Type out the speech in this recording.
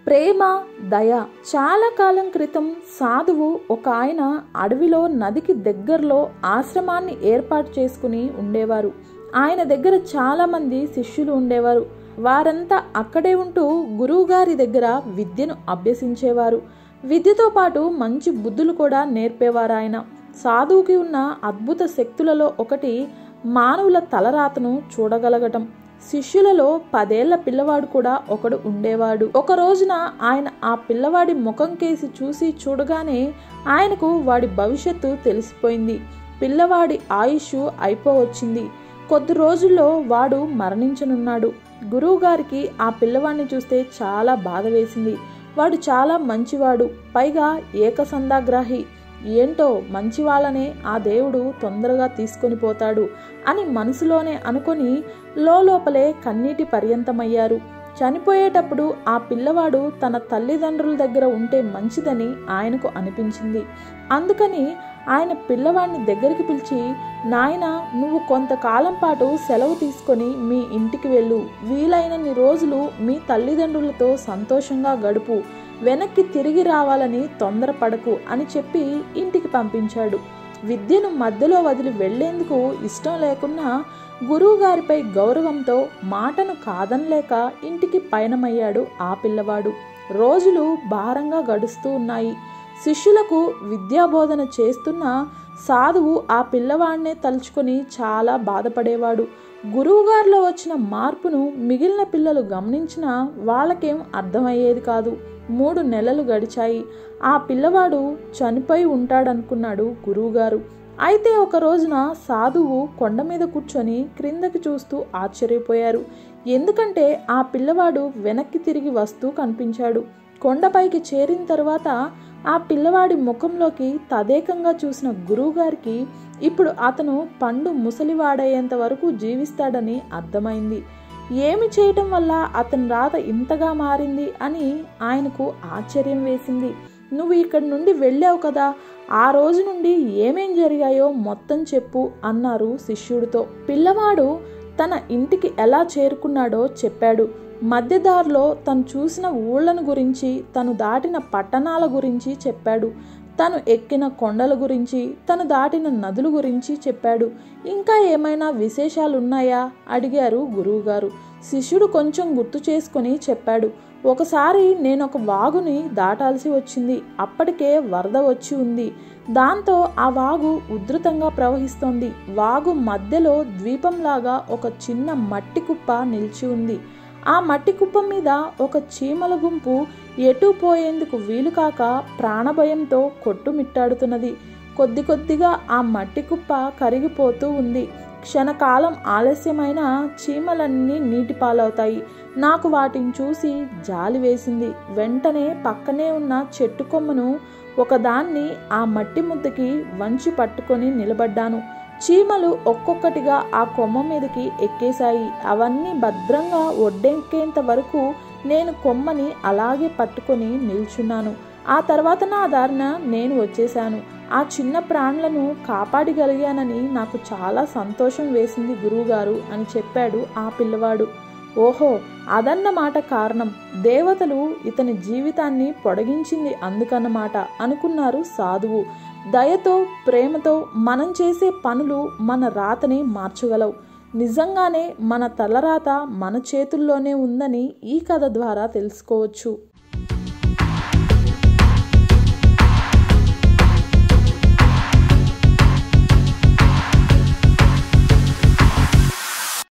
ప్రేమ దయ చాలా కాలం క్రితం సాధువు ఒక ఆయన అడవిలో నదికి దగ్గరలో ఆశ్రమాన్ని ఏర్పాటు చేసుకుని ఉండేవారు ఆయన దగ్గర చాలా మంది శిష్యులు ఉండేవారు వారంతా అక్కడే ఉంటూ గురువుగారి దగ్గర విద్యను అభ్యసించేవారు విద్యతో పాటు మంచి బుద్ధులు కూడా నేర్పేవారు ఆయన సాధువుకి ఉన్న అద్భుత శక్తులలో ఒకటి మానవుల తలరాతను చూడగలగటం శిష్యులలో పదేళ్ల పిల్లవాడు కూడా ఒకడు ఉండేవాడు ఒక రోజున ఆయన ఆ పిల్లవాడి ముఖం కేసి చూసి చూడగానే ఆయనకు వాడి భవిష్యత్తు తెలిసిపోయింది పిల్లవాడి ఆయుష్ అయిపోవచ్చింది కొద్ది రోజుల్లో వాడు మరణించనున్నాడు గురువుగారికి ఆ పిల్లవాడిని చూస్తే చాలా బాధ వేసింది వాడు చాలా మంచివాడు పైగా ఏకసంధాగ్రాహి ఏంటో మంచి వాళ్ళనే ఆ దేవుడు తొందరగా తీసుకొని పోతాడు అని మనసులోనే అనుకొని లోపలే కన్నీటి పర్యంతమయ్యారు చనిపోయేటప్పుడు ఆ పిల్లవాడు తన తల్లిదండ్రుల దగ్గర ఉంటే మంచిదని ఆయనకు అనిపించింది అందుకని ఆయన పిల్లవాడిని దగ్గరికి పిలిచి నాయన నువ్వు కొంతకాలం పాటు సెలవు తీసుకొని మీ ఇంటికి వెళ్ళు వీలైనన్ని రోజులు మీ తల్లిదండ్రులతో సంతోషంగా గడుపు వెనక్కి తిరిగి రావాలని తొందరపడకు అని చెప్పి ఇంటికి పంపించాడు విద్యను మధ్యలో వదిలి వెళ్లేందుకు ఇష్టం లేకున్నా గురువుగారిపై గౌరవంతో మాటను కాదనలేక ఇంటికి పయనమయ్యాడు ఆ పిల్లవాడు రోజులు భారంగా గడుస్తూ ఉన్నాయి శిష్యులకు విద్యాబోధన చేస్తున్న సాధువు ఆ పిల్లవాడినే తలుచుకొని చాలా బాధపడేవాడు గురువుగారిలో వచ్చిన మార్పును మిగిలిన పిల్లలు గమనించినా వాళ్ళకేం అర్థమయ్యేది కాదు మూడు నెలలు గడిచాయి ఆ పిల్లవాడు చనిపోయి ఉంటాడనుకున్నాడు గురువుగారు అయితే ఒక రోజున సాధువు కొండ మీద కూర్చొని క్రిందకి చూస్తూ ఆశ్చర్యపోయారు ఎందుకంటే ఆ పిల్లవాడు వెనక్కి తిరిగి వస్తూ కనిపించాడు కొండపైకి చేరిన తర్వాత ఆ పిల్లవాడి ముఖంలోకి తదేకంగా చూసిన గురువుగారికి ఇప్పుడు అతను పండు ముసలివాడయ్యేంత వరకు జీవిస్తాడని అర్థమైంది ఏమి చేయటం వల్ల అతని రాత ఇంతగా మారింది అని ఆయనకు ఆశ్చర్యం వేసింది నువ్వు ఇక్కడి నుండి వెళ్ళావు కదా ఆ రోజు నుండి ఏమేం జరిగాయో మొత్తం చెప్పు అన్నారు శిష్యుడితో పిల్లవాడు తన ఇంటికి ఎలా చేరుకున్నాడో చెప్పాడు మధ్యదారిలో తను చూసిన ఊళ్ళను గురించి తను దాటిన పట్టణాల గురించి చెప్పాడు తను ఎక్కిన కొండల గురించి తను దాటిన నదుల గురించి చెప్పాడు ఇంకా ఏమైనా విశేషాలు ఉన్నాయా అడిగారు గురువుగారు శిష్యుడు కొంచెం గుర్తు చేసుకుని చెప్పాడు ఒకసారి నేను ఒక వాగుని దాటాల్సి వచ్చింది అప్పటికే వరద వచ్చి ఉంది దాంతో ఆ వాగు ఉధృతంగా ప్రవహిస్తోంది వాగు మధ్యలో ద్వీపంలాగా ఒక చిన్న మట్టి కుప్ప నిలిచి ఉంది ఆ మట్టి కుప్ప మీద ఒక చీమల గుంపు ఎటు పోయేందుకు వీలు కాక ప్రాణభయంతో కొట్టుమిట్టాడుతున్నది కొద్ది కొద్దిగా ఆ మట్టి కుప్ప కరిగిపోతూ ఉంది క్షణకాలం ఆలస్యమైన చీమలన్నీ నీటి పాలవుతాయి నాకు వాటిని చూసి జాలి వేసింది వెంటనే పక్కనే ఉన్న చెట్టు కొమ్మను ఒకదాన్ని ఆ మట్టి ముద్దకి వంచి పట్టుకొని నిలబడ్డాను చీమలు ఒక్కొక్కటిగా ఆ కొమ్మ మీదకి ఎక్కేశాయి అవన్నీ భద్రంగా ఒడ్డెక్కేంత వరకు నేను కొమ్మని అలాగే పట్టుకొని నిల్చున్నాను ఆ తర్వాత నా దారిన నేను వచ్చేశాను ఆ చిన్న ప్రాణులను కాపాడగలిగానని నాకు చాలా సంతోషం వేసింది గురువుగారు అని చెప్పాడు ఆ పిల్లవాడు ఓహో అదన్నమాట కారణం దేవతలు ఇతని జీవితాన్ని పొడిగించింది అందుకన్నమాట అనుకున్నారు సాధువు దయతో ప్రేమతో మనం చేసే పనులు మన రాతని మార్చగలవు నిజంగానే మన తలరాత మన చేతుల్లోనే ఉందని ఈ కథ ద్వారా తెలుసుకోవచ్చు